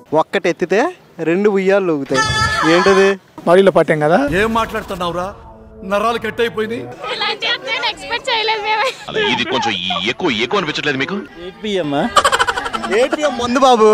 ఒక్కటి ఎత్తితే రెండు ఉయ్యాలు ఊగుతాయి ఏంటది బాడీలో పట్టాం కదా ఏం మాట్లాడుతున్నావురా నరాలు కట్ అయిపోయినాయి ఇలాంటి అర్థం ఎక్స్పెక్ట్ చేయలేదు మేము అలా ఇది కొంచెం ఎక్కువ ఎక్కువ అనిపించట్లేదు మీకు ఏటీఎం మందు బాబు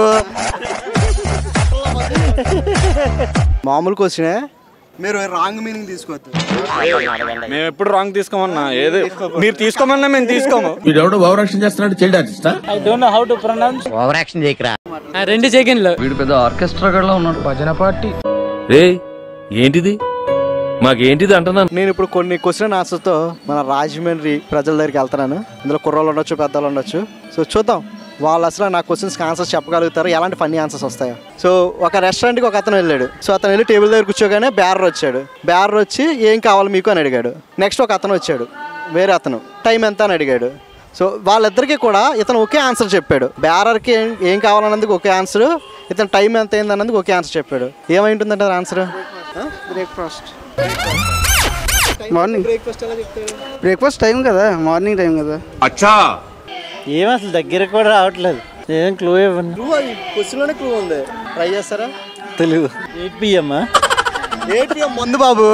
మామూలు క్వశ్చనే మీరు రాంగ్ మీనింగ్ తీసుకోవద్దు మేము ఎప్పుడు రాంగ్ తీసుకోమన్నా ఏది మీరు తీసుకోమన్నా మేము తీసుకోము వీడెవడో భావరక్షణ చేస్తున్నాడు చైల్డ్ ఆర్టిస్టా I don't know how to pronounce over action చేయకరా రెండు సెకండ్లు వీడు పెద్ద ఆర్కెస్ట్రా గడ్లా ఉన్నాడు భజన పార్టీ రే ఏంటిది మాకేంటిది అంటున్నాను నేను ఇప్పుడు కొన్ని క్వశ్చన్ ఆన్సర్తో మన రాజమండ్రి ప్రజల దగ్గరికి వెళ్తున్నాను ఇందులో కుర్రోళ్ళు ఉండొచ్చు పెద్దలు ఉండొచ్చు సో చూద్దాం వాళ్ళు అసలు నా క్వశ్చన్స్కి ఆన్సర్స్ చెప్పగలుగుతారు ఎలాంటి ఫన్నీ ఆన్సర్స్ వస్తాయో సో ఒక రెస్టారెంట్కి ఒక అతను వెళ్ళాడు సో అతను వెళ్ళి టేబుల్ దగ్గర కూర్చోగానే బ్యారర్ వచ్చాడు బ్యారర్ వచ్చి ఏం కావాలి మీకు అని అడిగాడు నెక్స్ట్ ఒక అతను వచ్చాడు వేరే అతను టైం ఎంత అని అడిగాడు సో వాళ్ళిద్దరికీ కూడా ఇతను ఒకే ఆన్సర్ చెప్పాడు బ్యారర్కి ఏం ఏం కావాలన్నందుకు ఒకే ఆన్సర్ ఇతను టైం ఎంత అయింది అన్నందుకు ఒకే ఆన్సర్ చెప్పాడు ఏమై ఉంటుందంటారు ఆన్సర్ బ్రేక్ఫాస్ట్ మార్నింగ్ బ్రేక్ఫాస్ట్ ఎలా చెప్తాడు బ్రేక్ఫాస్ట్ టైం కదా మార్నింగ్ టైం కదా అచ్చా ఏం అసలు దగ్గర కూడా రావట్లేదు ఏం క్లూ ఇవ్వండి క్లూ అది క్వశ్చన్లోనే క్లూ ఉంది ట్రై చేస్తారా తెలియదు ఎయిట్ పిఎం ఏటీఎం మందు బాబు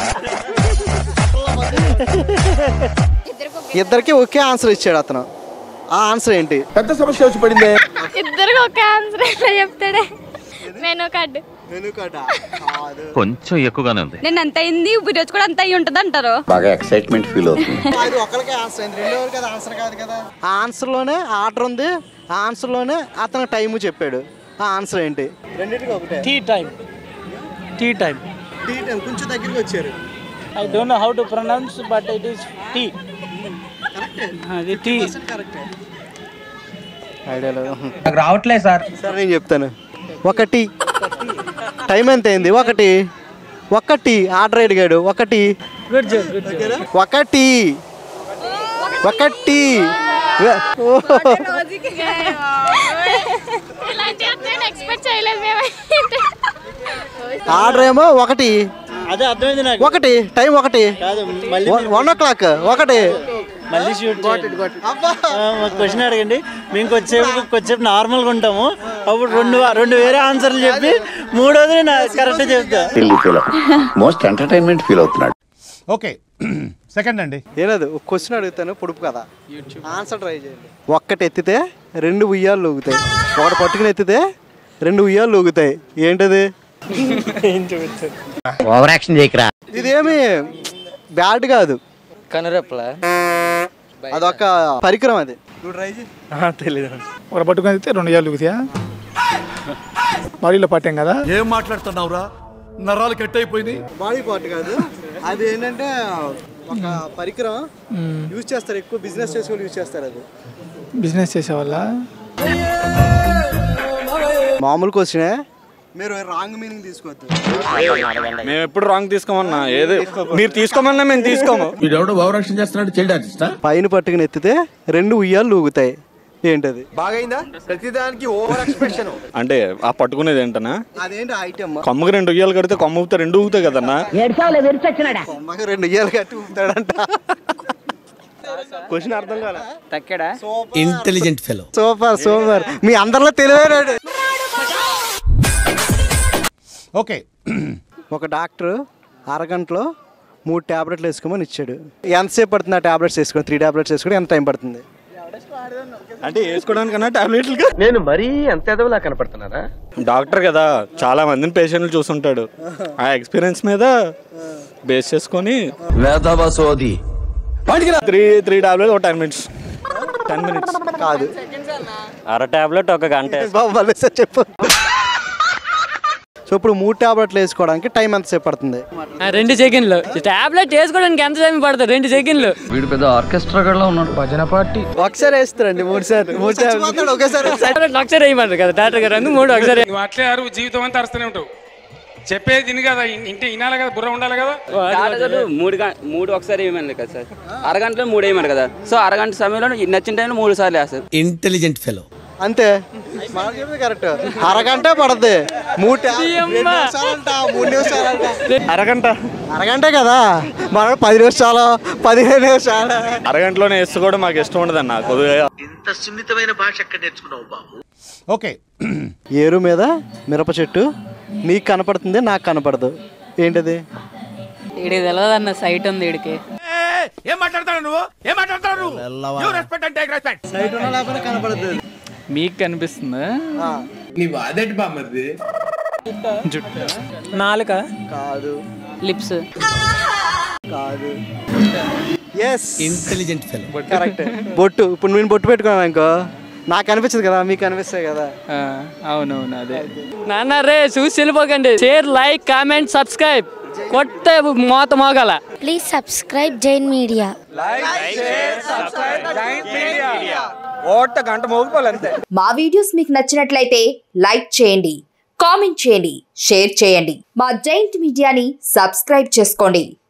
ఇద్దరికి ఒకే ఆన్సర్ ఇచ్చాడు అతను ఆ ఆన్సర్ ఏంటి పెద్ద సమస్య వచ్చి పడిందే ఇద్దరికి ఒక ఆన్సర్ ఎట్లా చెప్తాడే మెనూ కార్డు మెనూ కార్డ్ కొంచెం ఎక్కువగానే ఉంది నేను అంత అయింది ఇప్పుడు రోజు కూడా అంత అయ్యి ఉంటుంది అంటారు బాగా ఎక్సైట్మెంట్ ఫీల్ అవుతుంది అది ఒకరికే ఆన్సర్ అయింది రెండో వరకు అది ఆన్సర్ కాదు కదా ఆ ఆన్సర్లోనే ఆర్డర్ ఉంది ఆ ఆన్సర్లోనే అతను టైము చెప్పాడు ఆ ఆన్సర్ ఏంటి రెండింటికి ఒకటే tea time tea time tea time కొంచెం దగ్గరికి వచ్చారు I don't know how to pronounce but it is tea అది టీ ఐడియా లేదు నాకు రావట్లేదు సార్ సరే నేను చెప్తాను ఒకటి టైం ఎంత అయింది ఒకటి ఒకటి ఆర్డర్ అడిగాడు ఒకటి గుడ్ జాబ్ గుడ్ జాబ్ ఒకటి ఒకటి ఓ. ఇలాంటి అర్థం ఎక్స్పెక్ట్ చేయలేదు మేము ఆర్డర్ ఏమో ఒకటి అదే అర్థమైంది నాకు ఒకటి టైం ఒకటి కాదు మళ్ళీ వన్ ఓ క్లాక్ ఒకటి మళ్ళీ షూట్ క్వశ్చన్ అడగండి మేము కొద్దిసేపు కొద్దిసేపు నార్మల్గా ఉంటాము అప్పుడు రెండు రెండు వేరే ఆన్సర్లు చెప్పి మూడోది నేను కరెక్ట్ చెప్తా ఫీల్ మోస్ట్ ఎంటర్టైన్మెంట్ ఫీల్ అవుతున్నాడు ఓకే సెకండ్ అండి ఏనది ఒక క్వశ్చన్ అడుగుతాను పొడుపు కదా ఆన్సర్ ట్రై చేయండి ఒక్కటి ఎత్తితే రెండు ఉయ్యాలు ఊగుతాయి ఒకటి పట్టుకుని ఎత్తితే రెండు ఉయ్యాలు ఊగుతాయి ఏంటది ఓవర్ యాక్షన్ చేయకరా ఇదేమి బ్యాడ్ కాదు కనురెప్పలా అదొక పరికరం అది నువ్వు ట్రై చేయి తెలీదు ఒక పట్టుకొని అయితే రెండు ఏళ్ళు ఊగుతాయా బాడీలో పట్టాం కదా ఏం మాట్లాడుతున్నావురా నరాలు కట్ అయిపోయినాయి బాడీ పార్ట్ కాదు అది ఏంటంటే ఒక పరికరం యూజ్ చేస్తారు ఎక్కువ బిజినెస్ చేసే యూజ్ చేస్తారు అది బిజినెస్ చేసేవాళ్ళ మామూలు క్వశ్చనే మీరు రాంగ్ మీనింగ్ తీసుకోవద్దు మేము ఎప్పుడు రాంగ్ తీసుకోమన్నా ఏది మీరు తీసుకోమన్నా మేము తీసుకోము వీడెవడో భావరక్షణ చేస్తున్నాడు చైల్డ్ ఆర్టిస్టా పైన పట్టుకుని ఎత్తితే రెండు ఉయ్యాలు ఊగుతాయి ఏంటది అంటే ఆ పట్టుకునేది ఏంటనా అదేంటి ఐటమ్ కొమ్మకి రెండు ఉయ్యాలు కడితే కొమ్మ ఊపితే రెండు ఊగుతాయి కదన్నా కొమ్మకి రెండు ఉయ్యాలు కట్టి ఊపుతాడంట క్వశ్చన్ అర్థం కాలే తక్కడా ఇంటెలిజెంట్ ఫెలో సూపర్ సూపర్ మీ అందరిలో తెలివేనాడు ఓకే ఒక డాక్టర్ అరగంటలో మూడు ట్యాబ్లెట్లు వేసుకోమని ఇచ్చాడు ఎంతసేపు పడుతుంది ఆ ట్యాబ్లెట్స్ వేసుకోవడం త్రీ ట్యాబ్లెట్స్ వేసుకోవడం ఎంత టైం పడుతుంది అంటే వేసుకోవడానికన్నా టాబ్లెట్లు నేను మరీ అంత ఎదవలా కనపడుతున్నారా డాక్టర్ కదా చాలా మందిని పేషెంట్లు చూసుంటాడు ఆ ఎక్స్పీరియన్స్ మీద బేస్ చేసుకొని వేదవసోది త్రీ త్రీ టాబ్లెట్ ఒక టెన్ మినిట్స్ టెన్ మినిట్స్ కాదు అర టాబ్లెట్ ఒక గంట బాబు మళ్ళీ సార్ చెప్పు సో ఇప్పుడు మూడు ట్యాబ్లెట్లు వేసుకోవడానికి టైం ఎంతసేపు పడుతుంది రెండు సెకండ్లు టాబ్లెట్ వేసుకోవడానికి ఎంత టైం పడుతుంది రెండు సెకండ్లు వీడు పెద్ద ఆర్కెస్ట్రా గడ్లా ఉన్నాడు భజన పార్టీ ఒకసారి వేస్తారండి మూడు సార్లు మూడు సార్లు ఒకేసారి టాబ్లెట్ ఒకసారి వేయమంటారు కదా డాక్టర్ గారు అందుకు మూడు ఒకసారి నువ్వు అట్లే అరువు జీవితం అంతా అరుస్తూనే ఉంటావు చెప్పేది తిని కదా ఇంటి వినాలి కదా బుర్ర ఉండాలి కదా మూడు గం- మూడు ఒకసారి వేయమన్నారు కదా సార్ అరగంటలో మూడు వేయమన్నారు కదా సో అరగంట సమయంలో నచ్చిన టైంలో మూడు సార్లు వేస్తారు ఇంటెలిజెంట్ ఫెలో అంతే మనకు చెప్పింది కరెక్ట్ అరగంట పడద్ది మూడు ట్యా- రెండు నిమిషాలంట, మూడు నిమిషాలంట అరగంట అరగంటే కదా మనం పది నిమిషాలు పదిహేను నిమిషాలు అరగంటలోనే వేసుకోవడం మాకు ఇష్టం ఉండదన్న కొద్దిగా ఓకే ఏరు మీద మిరప చెట్టు నీకు కనపడుతుంది నాకు కనపడదు ఏంటిది వీడికి తెలియదు అన్న సైట్ ఉంది వీడికి ఏం మాట్లాడతాడు నువ్వు ఏం మాట్లాడతాడు నువ్వు రెస్పెక్ట్ అంటే రెస్పెక్ట్ సైట్ ఉన్నా లేకపోతే కనపడదు మీకు కనిపిస్తుందా నాలుక కాదు లిప్స్ కాదు ఎస్ ఇంటెలిజెంట్ ఫెలో కరెక్ట్ బొట్టు ఇప్పుడు నేను బొట్టు పెట్టుకున్నాను అనుకో నాకు అనిపించదు కదా మీకు అనిపిస్తాయి కదా అవునవును అదే నాన్న రే చూసి వెళ్ళిపోకండి షేర్ లైక్ కామెంట్ సబ్స్క్రైబ్ కొట్టే మోత మోగల ప్లీజ్ సబ్స్క్రైబ్ జైన్ మీడియా ఓట గంట మోగిపోవాలంతే మా వీడియోస్ మీకు నచ్చినట్లయితే లైక్ చేయండి కామెంట్ చేయండి షేర్ చేయండి మా జైంట్ మీడియాని సబ్స్క్రైబ్ చేసుకోండి